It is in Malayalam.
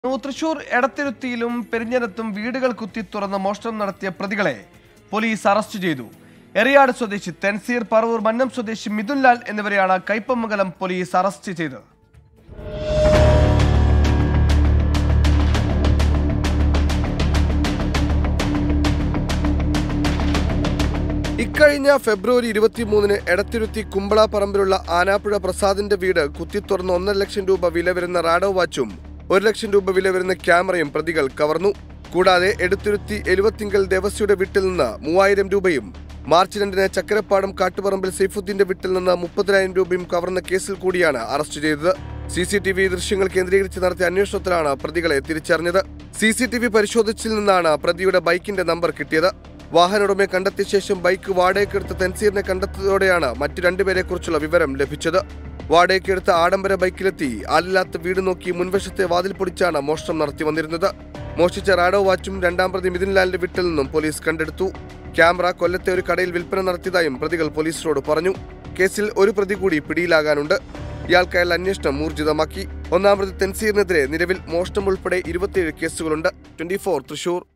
തൃശൂർ എടത്തിരുത്തിയിലും പെരിഞ്ഞനത്തും വീടുകൾ കുത്തി തുറന്ന് മോഷണം നടത്തിയ പ്രതികളെ പോലീസ് അറസ്റ്റ് ചെയ്തു എറിയാട് സ്വദേശി തെൻസീർ പറവൂർ മന്നം സ്വദേശി മിഥുൻലാൽ എന്നിവരെയാണ് കൈപ്പമംഗലം പോലീസ് അറസ്റ്റ് ചെയ്തത് ഇക്കഴിഞ്ഞ ഫെബ്രുവരി ഇരുപത്തിമൂന്നിന് എടത്തിരുത്തി കുമ്പള പറമ്പിലുള്ള ആനാപ്പുഴ പ്രസാദിന്റെ വീട് കുത്തിത്തുറന്ന് ഒന്നര ലക്ഷം രൂപ വില വരുന്ന റാഡോ വാച്ചും ഒരു ലക്ഷം രൂപ വില വരുന്ന ക്യാമറയും പ്രതികൾ കവർന്നു കൂടാതെ എടത്തിരുത്തി എലുവത്തിങ്കൽ ദേവസ്യയുടെ വീട്ടിൽ നിന്ന് മൂവായിരം രൂപയും മാർച്ച് രണ്ടിന് ചക്കരപ്പാടം കാട്ടുപറമ്പിൽ സൈഫുദ്ദീന്റെ വീട്ടിൽ നിന്ന് മുപ്പതിനായിരം രൂപയും കവർന്ന കേസിൽ കൂടിയാണ് അറസ്റ്റ് ചെയ്തത് സി സി ടി വി ദൃശ്യങ്ങൾ കേന്ദ്രീകരിച്ച് നടത്തിയ അന്വേഷണത്തിലാണ് പ്രതികളെ തിരിച്ചറിഞ്ഞത് സി സി ടി വി പരിശോധിച്ചിൽ നിന്നാണ് പ്രതിയുടെ ബൈക്കിന്റെ നമ്പർ കിട്ടിയത് വാഹനോടമയെ കണ്ടെത്തിയ ശേഷം ബൈക്ക് വാടകയ്ക്കെടുത്ത തൻസീറിനെ കണ്ടെത്തിയതോടെയാണ് മറ്റു രണ്ടുപേരെ കുറിച്ചുള്ള വിവരം ലഭിച്ചത് വാടകയ്ക്കെടുത്ത ആഡംബര ബൈക്കിലെത്തി ആളില്ലാത്ത വീട് നോക്കി മുൻവശത്തെ വാതിൽ പൊടിച്ചാണ് മോഷണം നടത്തി വന്നിരുന്നത് മോഷ്ടിച്ച റാഡോ വാച്ചും രണ്ടാം പ്രതി മിഥുൻലാലിന്റെ വീട്ടിൽ നിന്നും പോലീസ് കണ്ടെടുത്തു ക്യാമറ കൊല്ലത്തെ ഒരു കടയിൽ വിൽപ്പന നടത്തിയതായും പ്രതികൾ പോലീസിനോട് പറഞ്ഞു കേസിൽ ഒരു പ്രതി കൂടി പിടിയിലാകാനുണ്ട് ഇയാൾക്കായുള്ള അന്വേഷണം ഊർജിതമാക്കി ഒന്നാം പ്രതി തെൻസീറിനെതിരെ നിലവിൽ മോഷണം ഉൾപ്പെടെ ഇരുപത്തിയേഴ് കേസുകളുണ്ട് ട്വന്റി തൃശൂർ